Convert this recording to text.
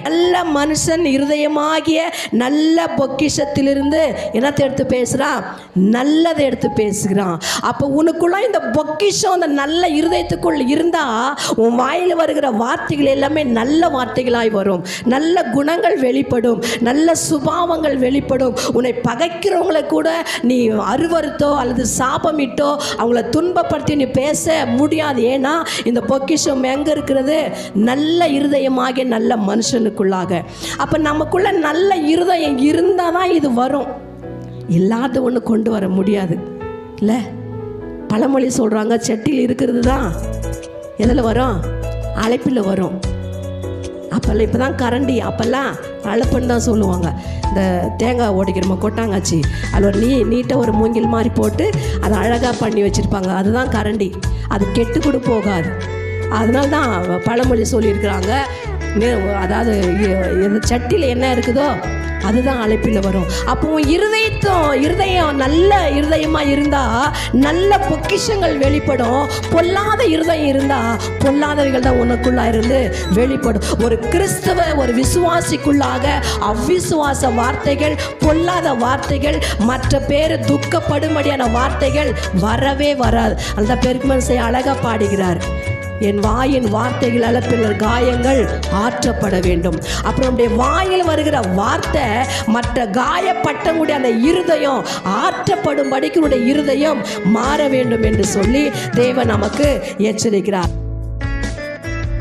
நல்ல மனுஷன் இருதயமாகிய நல்ல பொக்கிஷத்திலிருந்து என்னத்தை எடுத்து பேசுகிறான் நல்லதை எடுத்து பேசுகிறான் அப்போ உனக்குள்ள இந்த பொக்கிஷம் அந்த நல்ல இருதயத்துக்குள் இருந்தால் உன் வாயில் வருகிற வார்த்தைகள் எல்லாமே நல்ல வார்த்தைகளாய் வரும் நல்ல குணங்கள் வெளிப்படும் நல்ல சுபாவங்கள் வெளிப்படும் உன்னை பகைக்கிறவங்களை கூட நீ அருவருத்தோ அல்லது சாபமிட்டோ அவங்கள துன்பப்படுத்தி நீ பேச முடியாது ஏன்னா இந்த பொக்கிஷம் எங்கே இருக்கிறது நல்ல இருதயமாகிய நல்ல மனுஷனுக்குள்ளாக அப்போ நமக்குள்ள நல்ல இருதயம் இருந்தால் தான் இது வரும் இல்லாத ஒன்று கொண்டு வர முடியாது இல்லை பழமொழி சொல்கிறாங்க செட்டியில் இருக்கிறது தான் எதில் வரும் அழைப்பில் வரும் அப்போல்லாம் இப்போ தான் கரண்டி அப்போல்லாம் அழைப்புன்னு தான் சொல்லுவாங்க இந்த தேங்காய் உடைக்கிறோமா கொட்டாங்காச்சி அதில் ஒரு நீ நீட்டாக ஒரு மூங்கில் மாதிரி போட்டு அதை அழகாக பண்ணி வச்சுருப்பாங்க அதுதான் கரண்டி அது கெட்டு கூட போகாது அதனால தான் பழமொழி சொல்லியிருக்கிறாங்க நே- அதாவது இ- இந்த சட்டியில் என்ன இருக்குதோ அதுதான் அழைப்பில் வரும் அப்போ உன் இருதயத்தம் இருதயம் நல்ல இருதயமாக இருந்தால் நல்ல பொக்கிஷங்கள் வெளிப்படும் பொல்லாத இருதயம் இருந்தால் பொல்லாதவைகள் தான் உனக்குள்ளா இருந்து வெளிப்படும் ஒரு கிறிஸ்தவ ஒரு விசுவாசிக்குள்ளாக அவ்விசுவாச வார்த்தைகள் பொல்லாத வார்த்தைகள் மற்ற பேர் துக்கப்படும்படியான வார்த்தைகள் வரவே வராது அந்த பெருமனசை அழகாக பாடுகிறார் என் வாயின் வார்த்தைகள் அளப்பில் காயங்கள் ஆற்றப்பட வேண்டும் அப்புறம் நம்முடைய வாயில் வருகிற வார்த்தை மற்ற காயப்பட்டவங்களுடைய அந்த இருதயம் ஆற்றப்படும்படிக்கு உன்னுடைய இருதயம் மாற வேண்டும் என்று சொல்லி தேவன் நமக்கு எச்சரிக்கிறார்